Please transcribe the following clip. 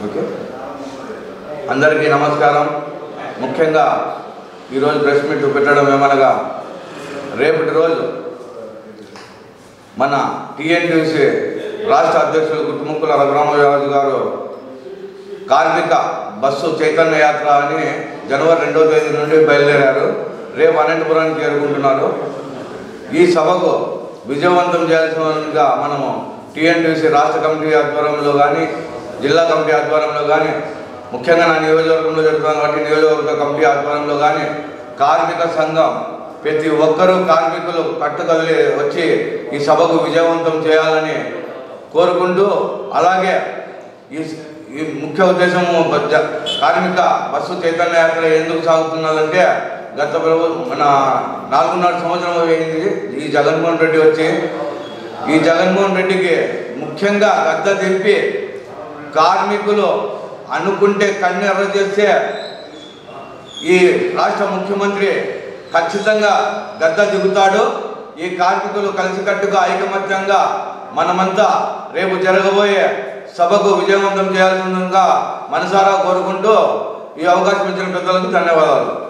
okay అందరికీ నమస్కారం ముఖ్యంగా ఈరోజు ప్రెస్ మీట్ పెట్టడం ఏమనగా రేపటి రోజు మన టిఎన్టీసీ రాష్ట్ర అధ్యక్షులు గుట్టుముక్కుల రఘురామరాజు గారు కార్మిక బస్సు చైతన్య యాత్ర అని జనవరి రెండవ తేదీ నుండి బయలుదేరారు రేపు అనంతపురానికి చేరుకుంటున్నారు ఈ సభకు విజయవంతం చేయాల్సినగా మనము టిఎన్టీసీ రాష్ట్ర కమిటీ ఆధ్వర్యంలో కానీ జిల్లా కమిటీ ఆధ్వర్యంలో కానీ ముఖ్యంగా నా నియోజకవర్గంలో జరుగుతున్నాను కాబట్టి నియోజకవర్గ కమిటీ ఆధ్వర్యంలో కానీ కార్మిక సంఘం ప్రతి ఒక్కరూ కార్మికులు కట్టుకదిలి వచ్చి ఈ సభకు విజయవంతం చేయాలని కోరుకుంటూ అలాగే ఈ ఈ ముఖ్య ఉద్దేశము బ- కార్మిక బస్సు చైతన్య యాత్ర ఎందుకు సాగుతున్నదంటే గత ప్రభు మన నాలుగున్నర సంవత్సరం అయింది ఈ జగన్మోహన్ రెడ్డి వచ్చి ఈ జగన్మోహన్ రెడ్డికి ముఖ్యంగా గద్ద దింపి కార్మికులు అనుకుంటే కన్ను ఎర్ర చేస్తే ఈ రాష్ట్ర ముఖ్యమంత్రి ఖచ్చితంగా గద్ద దిగుతాడు ఈ కార్మికులు కలిసికట్టుగా ఐకమత్యంగా మనమంతా రేపు జరగబోయే సభకు విజయవంతం చేయాల్సిందిగా మనసారా కోరుకుంటూ ఈ అవకాశం ఇచ్చిన పెద్దలకు ధన్యవాదాలు